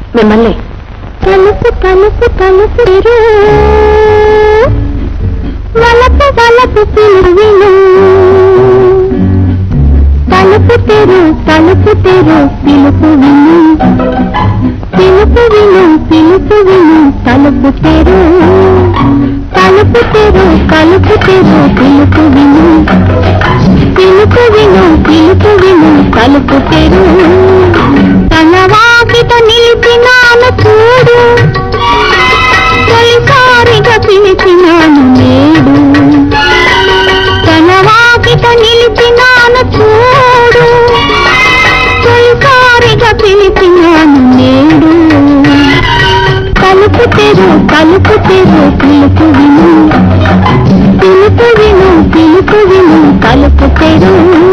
మిమ్మల్ని తలుపు తలుపు తలుపు తెరు. వలపు వలపు పిలువిను తలుపు తెరు తలుపు తెరు పిలుపు విను పిలుపు విను పిలుపు విను తలుపు తెరు తలుపు తెరు తలుపు తెరు పిలుపు విను పిలుపు విను పిలుపు విను తలుపు తెరు తన వాకిట నిలిపినాను చూడు తొలిసారిగా పిలిచినాను నేడు తన వాకిట నిలిపినాను చూడు తొలిసారిగా పిలిచినాను నేడు కలుపు తెరు కలుపు తెరు పిలుపు విను పిలుపు విను పిలుపు విను కలుపు తెరు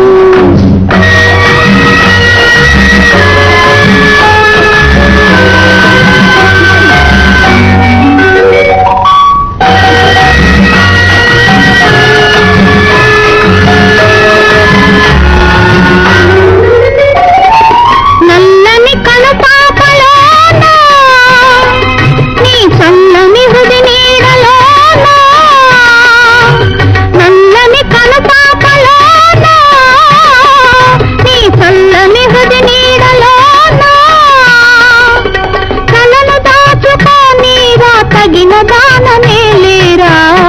నల్లని కనుపాపలోన నీ చల్లని హృది నీడలోన నల్లని కనుపాపలోన నీ చల్లని హృది నీడలోన కలను దాచుకోనీరా తగిన దానమే లేరా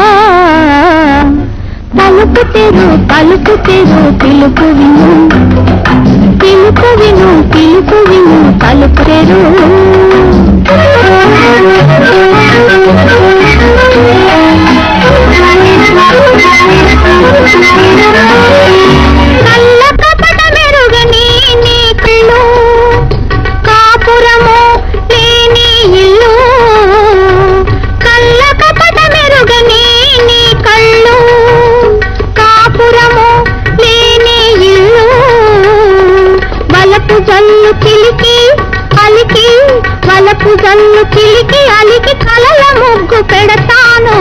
తలుపు తెరు తలుపు తెరు పిలుపు విను పిలుపు విను పిలుపు విను తలుపు తెరు కళ్ళ కపట మెరుగని నీ కళ్ళు కాపురము లేని ఇల్లు కళ్ళ కపట మెరుగని నీ కళ్ళు కాపురము లేని ఇల్లు వలపు జల్లు చిలికి అలికి వలపు జల్లు చిలికి అలికి కలల ముగ్గు పెడతాను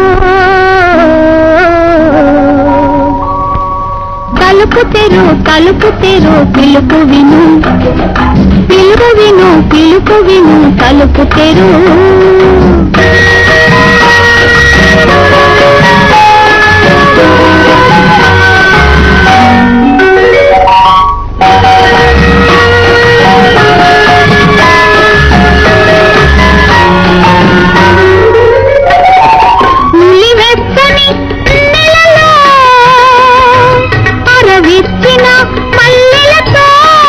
కలుపు తెరు కలుపు తెరు పిలుపు విను పిలుపు విను పిలుపు విను కలుపు తెరు నిలివెచ్చని నెలలో అరవిచ్చిన మల్లెలతో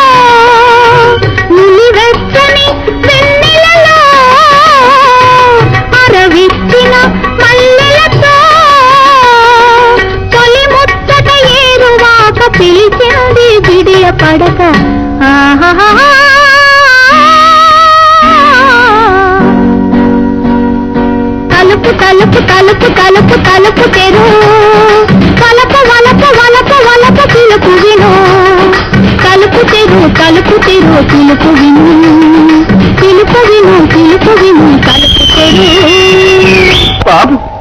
నిలివెచ్చని వెన్నెలలో అరవిచ్చిన మల్లెలతో తొలి ముచ్చట ఏరువాక పిలిచింది విడియ పడక ఆహా కలుపు కలుపు కలుపు కలుపు కలుపు తెరు కలపు వలపు వలపు వలపు పిలుపు విను కలుపు తెరు కలుపు తెరు పిలుపు విను పిలుపు విను పిలుపు విను కలుపు తెరు బాబు